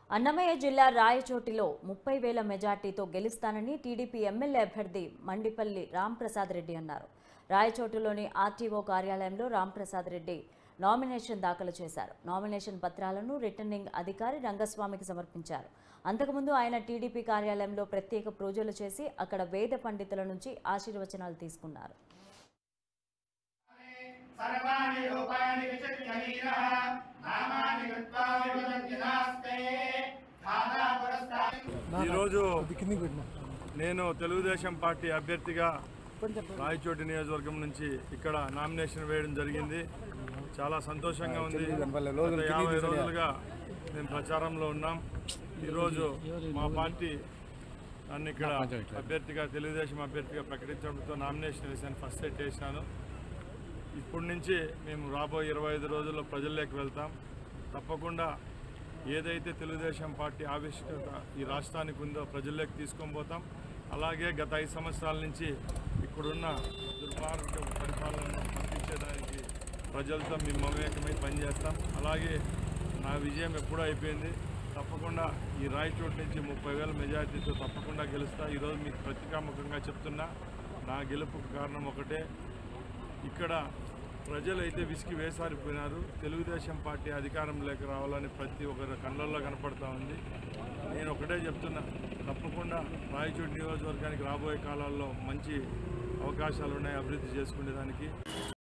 అన్నమయ్య జిల్లా రాయచోటిలో ముప్పై వేల మెజార్టీతో గెలుస్తానని టీడీపీ ఎమ్మెల్యే అభ్యర్థి మండిపల్లి రాంప్రసాద్ రెడ్డి అన్నారు రాయచోటులోని ఆర్టీఓ కార్యాలయంలో రాంప్రసాద్ రెడ్డి నామినేషన్ దాఖలు చేశారు నామినేషన్ పత్రాలను రిటర్నింగ్ అధికారి రంగస్వామికి సమర్పించారు అంతకుముందు ఆయన టీడీపీ కార్యాలయంలో ప్రత్యేక పూజలు చేసి అక్కడ వేద పండితుల నుంచి ఆశీర్వచనాలు తీసుకున్నారు సర్వాణి రూపాణి విచక్షణీరః నామాని కృత్వా విభజన్యదాస్తే ఖాతా పురస్కారం ఈరోజు నేను తెలుగుదేశం పార్టీ అభ్యర్థిగా రాయచోటి నియోజకవర్గం నుంచి ఇక్కడ నామినేషన్ వేయడం జరిగింది చాలా సంతోషంగా ఉంది గత యాభై రోజులుగా మేము ప్రచారంలో ఉన్నాం ఈరోజు మా పార్టీ నన్ను ఇక్కడ అభ్యర్థిగా తెలుగుదేశం అభ్యర్థిగా ప్రకటించడంతో నామినేషన్ వేసాను ఫస్ట్ సెట్ వేసినాను ఇప్పటి నుంచి మేము రాబోయే ఇరవై ఐదు రోజుల్లో ప్రజల్లోకి వెళ్తాం తప్పకుండా ఏదైతే తెలుగుదేశం పార్టీ ఆవిష్కృత ఈ రాష్ట్రానికి ఉందో ప్రజల్లోకి తీసుకొని పోతాం అలాగే గత ఐదు సంవత్సరాల నుంచి ఇక్కడున్న దుర్మార్గ పరిపాలనను పంపించేదానికి ప్రజలతో మేము మమేకమై పనిచేస్తాం అలాగే నా విజయం ఎప్పుడూ అయిపోయింది తప్పకుండా ఈ రాయచోటు నుంచి ముప్పై వేల మెజార్టీతో తప్పకుండా గెలుస్తా ఈరోజు మీకు పత్రికాముఖంగా చెప్తున్నా నా గెలుపుకు కారణం ఒకటే ఇక్కడ ప్రజలైతే విసిగి వేసారిపోయినారు తెలుగుదేశం పార్టీ అధికారంలోకి రావాలని ప్రతి ఒక్కరి కళ్ళల్లో కనపడతా ఉంది నేను ఒకటే చెప్తున్నా తప్పకుండా రాయచోటి నియోజకవర్గానికి రాబోయే కాలాల్లో మంచి అవకాశాలు ఉన్నాయి అభివృద్ధి చేసుకునేదానికి